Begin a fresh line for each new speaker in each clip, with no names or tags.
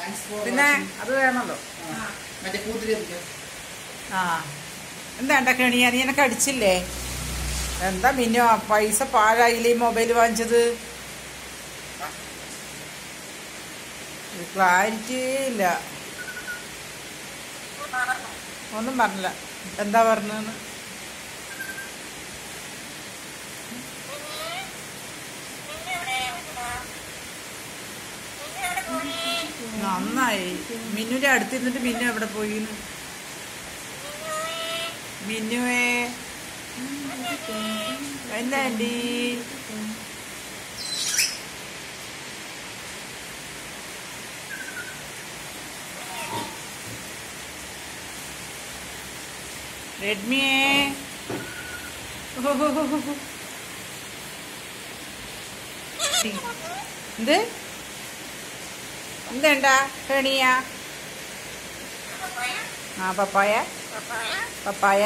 Thanks for
പിന്നെ അത് വേണമല്ലോ
മറ്റേ കൂത്തിരി
ആ എന്താ കെണിയാ നീ എനക്ക് അടിച്ചില്ലേ എന്താ മിന്നോ പൈസ പാഴായില്ലേ ഈ മൊബൈൽ വാങ്ങിച്ചത് ക്ലാരിറ്റി ഇല്ല ഒന്നും പറഞ്ഞില്ല എന്താ പറഞ്ഞതെന്ന് നന്നായി മിന്നുവിന്റെ അടുത്തിരുന്നിട്ട് മിന്നു എവിടെ പോയിന്ന് മിന്നുവേ എന്താ ആൻറ്റി റെഡ്മിയേ എന്ത് എന്തുണ്ടാ കണിയ ആ പപ്പായ പപ്പായ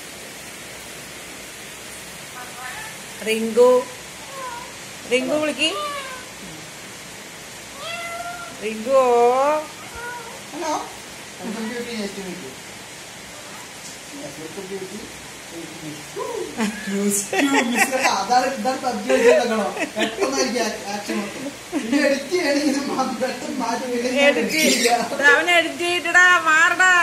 റിങ്കു റിങ്കു വിളിക്ക് Rinku
hello welcome beauty nice to meet you welcome beauty അതാണ് ഇതാണ് സബ്ജി വെച്ചിട്ടുണ്ടോ പെട്ടെന്നായിരിക്കും ആക്ഷൻ മൊത്തം ഇനി എഡിറ്റ് ചെയ്യണമെങ്കിൽ ഇത് മാ- പെട്ടെന്ന് മാറ്റി
എഡിറ്റ് അവൻ എഡിറ്റ് ചെയ്തിട്ടടാ മാറടാ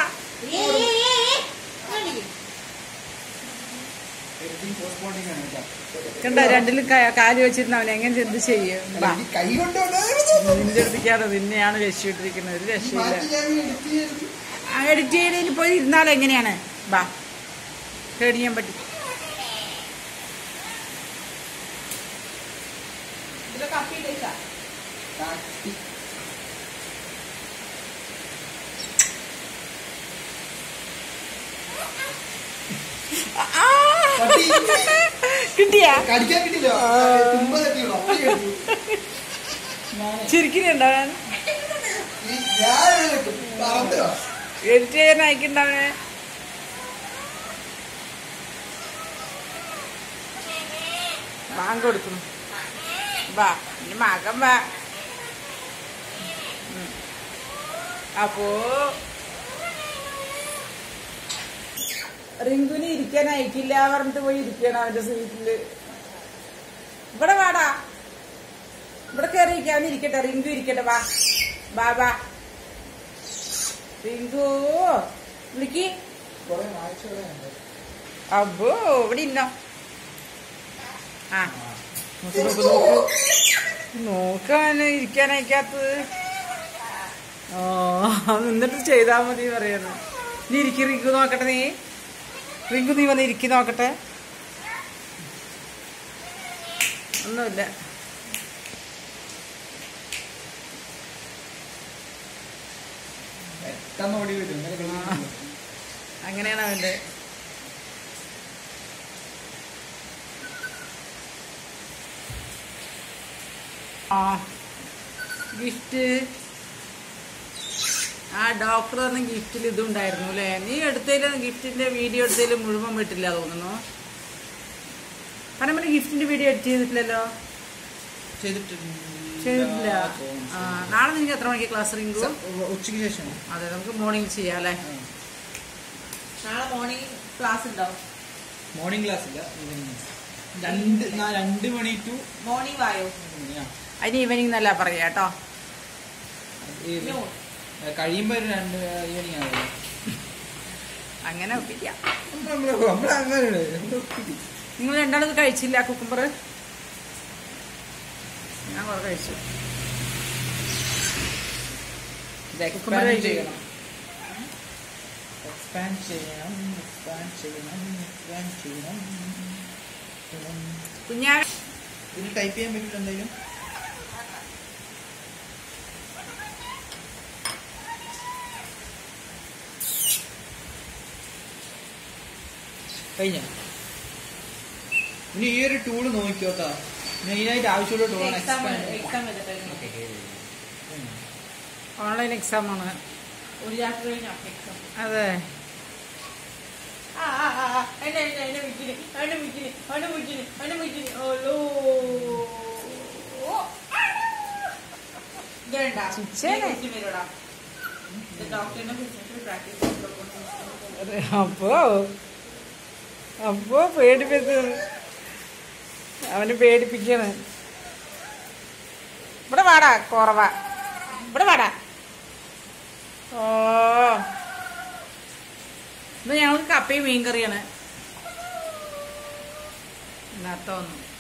എഡിറ്റിംഗ് പോസ്റ്റ്പോണ്ടിങ് ആണ് കേട്ടോ
കണ്ട രണ്ടിലും ക- കാല് വെച്ചിരുന്ന അവൻ എങ്ങനെ എന്ത് ചെയ്യും വാ.
ഈ കൈ കൊണ്ടുകൊണ്ട്
നിന്റെ അടുത്തേക്കാണ് നിന്നെയാണ് രക്ഷിട്ടിരിക്കുന്നത് ഒരു രക്ഷയില്ല
മാറ്റി ഞാൻ എഡിറ്റ് ചെയ്ത്
ആ എഡിറ്റ് ചെയ്തതിൽ പോയി ഇരുന്നാൽ എങ്ങനെയാണ് ബാ കേടിയാൻ പറ്റും
കാട്ടി
ആ!
പട്ടി.
കിട്ടിയാ
കടിക്കാൻ കിട്ടില്ലോ തുമ്പ തട്ടിയുള്ളൂ അപ്പഴേ എടുത്തു.
ചിരിക്കുന്നുണ്ടോ അവൻ
ഈ ഞാൻ എടുക്കും. പറന്നോ?
എഡിറ്റ് ചെയ്യാൻ അയക്കണ്ടവന് ബാങ്ക് കൊടുക്കുന്നു വാ ഇനി മകൻ വാ ഉം. അപ്പോ റിങ്കുന് ഇരിക്കാൻ അയക്കില്ല പറഞ്ഞിട്ട് പോയി ഇരിക്കണം അവന്റെ സീറ്റില് ഇവിടെ വാടാ ഇവിടെ കയറി ഇരിക്കാൻ ഇരിക്കട്ടെ റിങ്കു ഇരിക്കട്ടെ വാ വാ വാ റിങ്കു വിളിക്ക്
കുറെ വായിച്ചോടെ ഉണ്ട്.
അబ్బോ ഇവിടെ ഇന്നോ ആ നോക്ക് നോക്ക് നോക്ക് നോക്കാൻ ഇരിക്കാൻ അയക്കാത്തത് ഓ നിന്നിട്ട് ചെയ്താ മതി പറയുന്നു നീ ഇരിക്കി റിങ്കു നോക്കട്ടെ നീ റിങ്കു നീ വന്ന് ഇരിക്കി നോക്കട്ടെ ഒന്നുമില്ല
പെട്ടെന്ന് ഓടി വരും ഇങ്ങനെ കളിക്കുന്നു.
അങ്ങനെയാണ് അവന്റെ ആ ഗിഫ്റ്റ് ആ ഡോക്ടർ തന്ന ഗിഫ്റ്റിൽ ഇതുണ്ടായിരുന്നു അല്ലേ നീ എടുത്തതിൽ ഗിഫ്റ്റിന്റെ വീഡിയോ എടുത്തതിൽ മുഴുവൻ വിട്ടില്ല തോന്നുന്നു പരമ്പര ഗിഫ്റ്റിന്റെ വീഡിയോ എഡിറ്റ് ചെയ്തിട്ടില്ലല്ലോ
ചെയ്തിട്ടില്ല
ചെയ്തിട്ടില്ല ആ നാളെ നിനക്ക് എത്ര മണിക്ക് ക്ലാസ് റിങ്കു
ഉ- ഉച്ചയ്ക്ക് ശേഷം
അതെ നമുക്ക് മോർണിംഗ് ചെയ്യാം അല്ലേ നാളെ മോർണിംഗ് ക്ലാസ് ഉണ്ടാവും
മോർണിംഗ് ക്ലാസ് ഇല്ല ഈവനിങ് രണ്ട് നാ- രണ്ട് മണി ടു
മോർണിംഗ് വായോ അതിന് ഈവനിങ് എന്നല്ല പറയാ കേട്ടോ
കഴിയുമ്പോ ഒരു രണ്ട് ഈവനിങ് ആവില്ല
അങ്ങനെ ഒപ്പിക്കാം
നമ്മളങ്ങനെ
നിങ്ങൾ രണ്ടാളത് കഴിച്ചില്ല കുക്കുംബർ ഞാൻ കുറെ കഴിച്ചു കുക്കുംബർ കഴിച്ചു
ചെയ്യണം എക്സ്പാൻഡ് ചെയ്യണം എക്സ്പാൻഡ് ചെയ്യണം എക്സ്പാൻഡ് ചെയ്യണം
കുഞ്ഞാ
ഇതിന് ടൈപ്പ് ചെയ്യാൻ പറ്റില്ല എന്തെങ്കിലും കഴിഞ്ഞ ഇനി ഈ ഒരു ടൂള് നോക്കിയോട്ടാ മെയിനായിട്ട് ആവശ്യമുള്ള ടൂളാണ് എക്സ്പാൻഡ്
ഓൺലൈൻ എക്സാം ആണ്
ഒരു ചാപ്റ്റർ കഴിഞ്ഞോ എക്സാം
അതെ
ആ ആ ആ ആ. എന്നെ എന്നെ എന്നെ വിളിച്ചിന് എന്നെ വിളിച്ചിന് എന്നെ വിളിച്ചിന് എന്നെ വിളിച്ചിന് ഓലോ ഇതേണ്ടാ
ചിച്ചേനെ.
വരോടാ ഡോക്ടറിനെ വിളിച്ചിട്ട് പ്രാക്ടീസ്
അപ്പോ അപ്പോ പേടിപ്പിച്ചു അവന് പേടിപ്പിക്കണ് ഇവിടെ വാടാ കുറവാ ഇവിടെ വാടാ ഓ ഇന്ന് ഞങ്ങൾക്ക് കപ്പയും മീൻകറിയാണ് ഇന്നത്തെ ഒന്നും